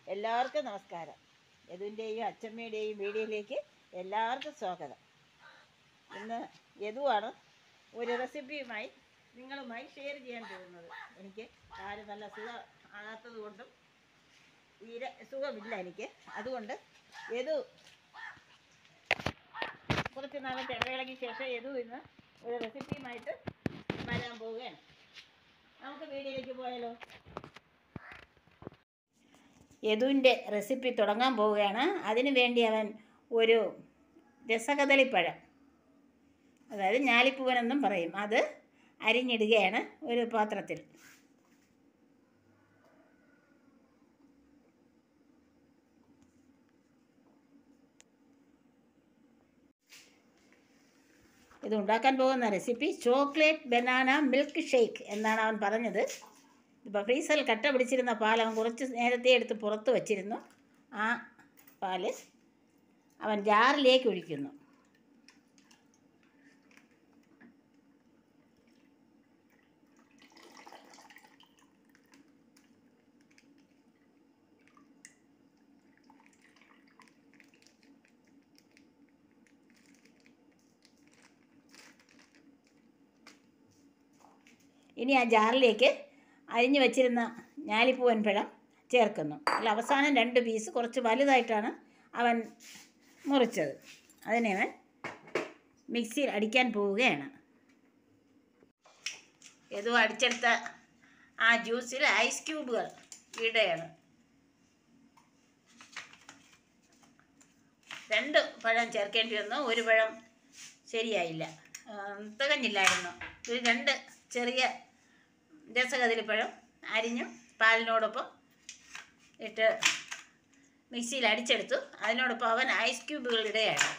എല്ലാവർക്കും നമസ്കാരം യദുവിൻ്റെയും അച്ചമ്മയുടെയും വീഡിയോയിലേക്ക് എല്ലാവർക്കും സ്വാഗതം ഇന്ന് യദുവാണ് ഒരു റെസിപ്പിയുമായി നിങ്ങളുമായി ഷെയർ ചെയ്യാൻ പോകുന്നത് എനിക്ക് കാല് നല്ല സുഖം ആകാത്തത് കൊണ്ടും തീരെ സുഖമില്ല എനിക്ക് അതുകൊണ്ട് യദു കുറച്ച് നാളത്തെ ഇടവേളയ്ക്ക് ശേഷം യദു ഇന്ന് ഒരു റെസിപ്പിയുമായിട്ട് വരാൻ പോവുകയാണ് നമുക്ക് വീഡിയോയിലേക്ക് പോയാലോ യദുവിൻ്റെ റെസിപ്പി തുടങ്ങാൻ പോവുകയാണ് അതിനു വേണ്ടി അവൻ ഒരു രസകദളിപ്പഴം അതായത് ഞാലിപ്പൂവനെന്നും പറയും അത് അരിഞ്ഞിടുകയാണ് ഒരു പാത്രത്തിൽ ഇത് ഉണ്ടാക്കാൻ പോകുന്ന recipe chocolate banana milk shake എന്നാണ് അവൻ പറഞ്ഞത് ഇപ്പോൾ ഫ്രീസറിൽ കട്ട പിടിച്ചിരുന്ന പാൽ അവൻ കുറച്ച് നേരത്തെ എടുത്ത് പുറത്ത് വച്ചിരുന്നു ആ പാല് അവൻ ജാറിലേക്ക് ഒഴിക്കുന്നു ഇനി ആ ജാറിലേക്ക് അരിഞ്ഞു വച്ചിരുന്ന ഞാലിപ്പൂവൻ പഴം ചേർക്കുന്നു അല്ല അവസാനം രണ്ട് പീസ് കുറച്ച് വലുതായിട്ടാണ് അവൻ മുറിച്ചത് അതിനെ അവൻ മിക്സിയിൽ അടിക്കാൻ പോവുകയാണ് ഏതോ അടിച്ചെടുത്ത ആ ജ്യൂസിൽ ഐസ് ക്യൂബുകൾ ഇടുകയാണ് രണ്ട് പഴം ചേർക്കേണ്ടി വന്നു ഒരു പഴം ശരിയായില്ല ആ, തികഞ്ഞില്ലായിരുന്നു ഒരു രണ്ട് ചെറിയ രസകദളിപ്പഴം അരിഞ്ഞു പാലിനോടൊപ്പം ഇട്ട് മിക്സിയിൽ അടിച്ചെടുത്തു അതിനോടൊപ്പം അവൻ ഐസ് ക്യൂബുകൾ ഇടുകയാണ്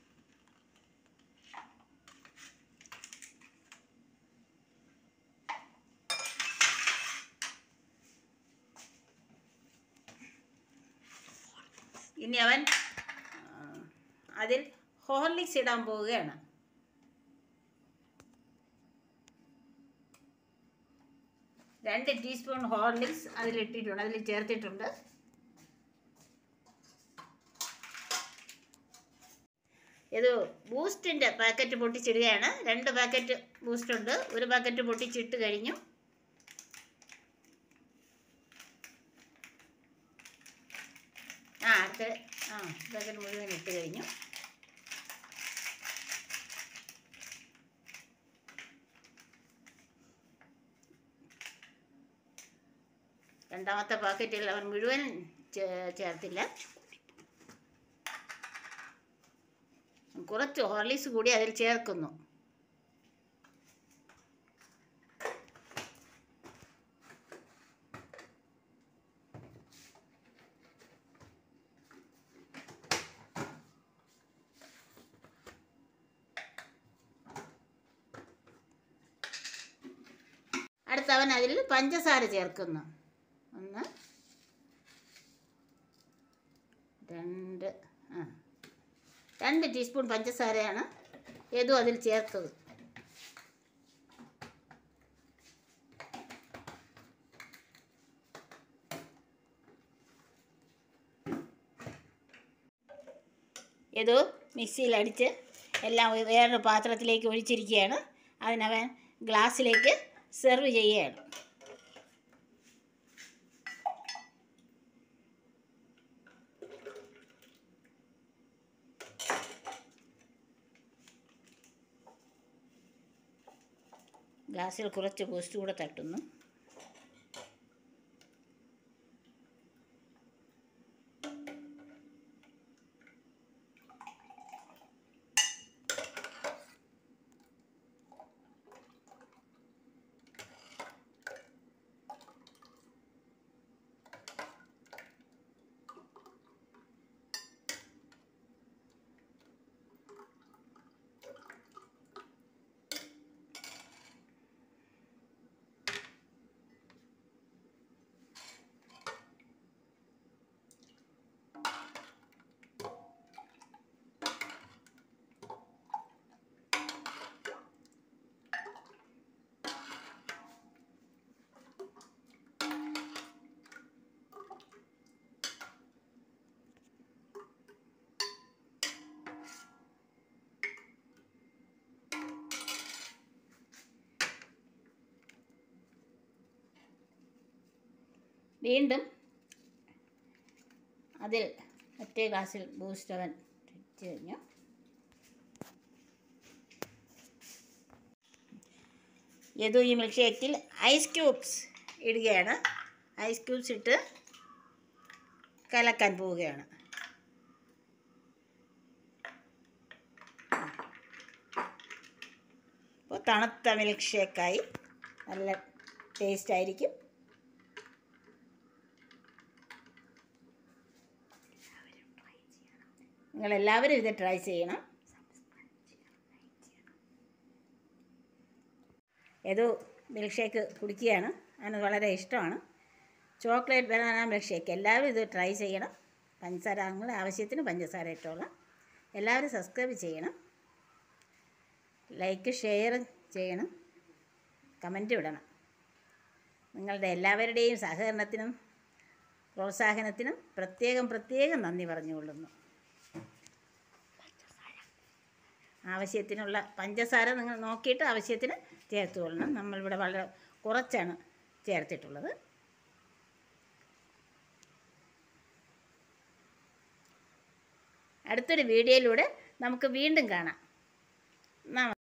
ഇനി അവൻ ആ, അതിൽ ഹോർലിക്സ് ഇടാൻ പോവുകയാണ് രണ്ട് ടീസ്പൂൺ ഹോർലിക്സ് അതിലിട്ടിട്ടുണ്ട് അതിൽ ചേർത്തിട്ടുണ്ട് ഇത് ബൂസ്റ്റിൻ്റെ പാക്കറ്റ് പൊട്ടിച്ചിടുകയാണ് രണ്ട് പാക്കറ്റ് ബൂസ്റ്റ് ഉണ്ട് ഒരു പാക്കറ്റ് പൊട്ടിച്ചിട്ട് കഴിഞ്ഞു ആ അടുത്ത ആ പാക്കറ്റ് മുഴുവൻ ഇട്ട് കഴിഞ്ഞു രണ്ടാമത്തെ പാക്കറ്റിൽ അവൻ മുഴുവൻ ചേ- ചേർത്തില്ല കുറച്ച് ഹോർലിക്സ് കൂടി അതിൽ ചേർക്കുന്നു അടുത്ത് അവൻ അതിൽ പഞ്ചസാര ചേർക്കുന്നു ഒന്ന് രണ്ട് ആ രണ്ട് ടീസ്പൂൺ പഞ്ചസാരയാണ് ഏതോ അതിൽ ചേർത്തത് ഏതോ മിക്സിയിൽ അടിച്ച് എല്ലാം ഒരു വേറൊരു പാത്രത്തിലേക്ക് ഒഴിച്ചിരിക്കുകയാണ് അതിനവൻ ഗ്ലാസ്സിലേക്ക് സെർവ് ചെയ്യുകയാണ് ഗ്ലാസ്സിൽ കുറച്ച് ബൂസ്റ്റ് കൂടെ തട്ടുന്നു വീണ്ടും അതിൽ മറ്റേ ഗ്ലാസ്സിൽ ബൂസ്റ്റ് അവൻ വെച്ച് കഴിഞ്ഞു യദു ഈ മിൽക്ക് ഷേക്കിൽ ഐസ് ക്യൂബ്സ് ഇടുകയാണ് ഐസ് ക്യൂബ്സ് ഇട്ട് കലക്കാൻ പോവുകയാണ് അപ്പോൾ തണുത്ത മിൽക്ക് ഷേക്കായി നല്ല ടേസ്റ്റ് ആയിരിക്കും നിങ്ങളെല്ലാവരും ഇത് ട്രൈ ചെയ്യണം ഏതോ മിൽക്ക് ഷേക്ക് കുടിക്കുകയാണ് അവന് വളരെ ഇഷ്ടമാണ് ചോക്ലേറ്റ് ബനാന മിൽക്ക് ഷേക്ക് എല്ലാവരും ഇത് ട്രൈ ചെയ്യണം പഞ്ചസാര നിങ്ങൾ ആവശ്യത്തിന് പഞ്ചസാര ഇട്ടോളാം എല്ലാവരും സബ്സ്ക്രൈബ് ചെയ്യണം ലൈക്ക് ഷെയർ ചെയ്യണം കമൻറ്റ് ഇടണം നിങ്ങളുടെ എല്ലാവരുടെയും സഹകരണത്തിനും പ്രോത്സാഹനത്തിനും പ്രത്യേകം പ്രത്യേകം നന്ദി പറഞ്ഞുകൊള്ളുന്നു ആവശ്യത്തിനുള്ള പഞ്ചസാര നിങ്ങൾ നോക്കിയിട്ട് ആവശ്യത്തിന് ചേർത്ത് കൊള്ളണം നമ്മളിവിടെ വളരെ കുറച്ചാണ് ചേർത്തിട്ടുള്ളത് അടുത്തൊരു വീഡിയോയിലൂടെ നമുക്ക് വീണ്ടും കാണാം നമ